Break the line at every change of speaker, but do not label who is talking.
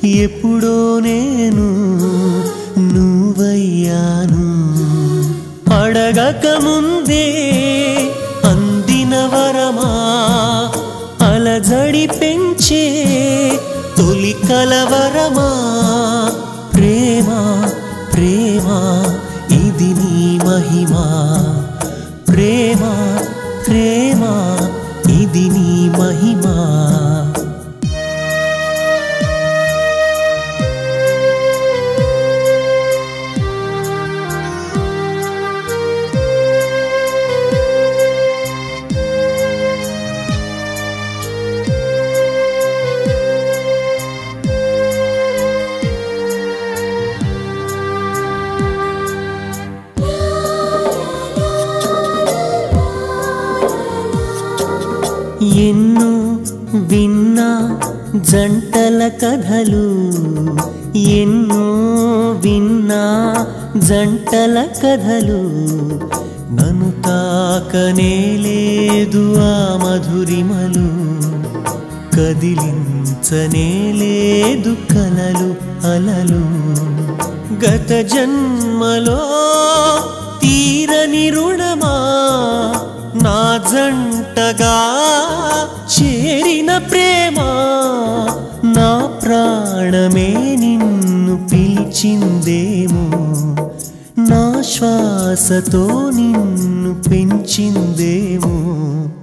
ఎప్పుడో నేను నువ్వయ్యాను అడగక ముందే అందిన వరమా అలజడి పెంచే తొలి కలవరమా ప్రేమ ప్రేమ ఇది నీ మహిమా ప్రేమ ప్రేమ ఇది నీ మహిమా ఎన్నో విన్నా జంటల కథలు ఎన్నో విన్నా జంటల కథలు నన్ను తాకనే లేదు ఆ మధురిమలు కదిలించనే లేదు కలలు అలలు గత జన్మలో తీరని రుణమా నా జంటగా చేరిన ప్రేమ నా ప్రాణమే నిన్ను పిలిచిందేమో నా శ్వాసతో నిన్ను పెంచిందేమో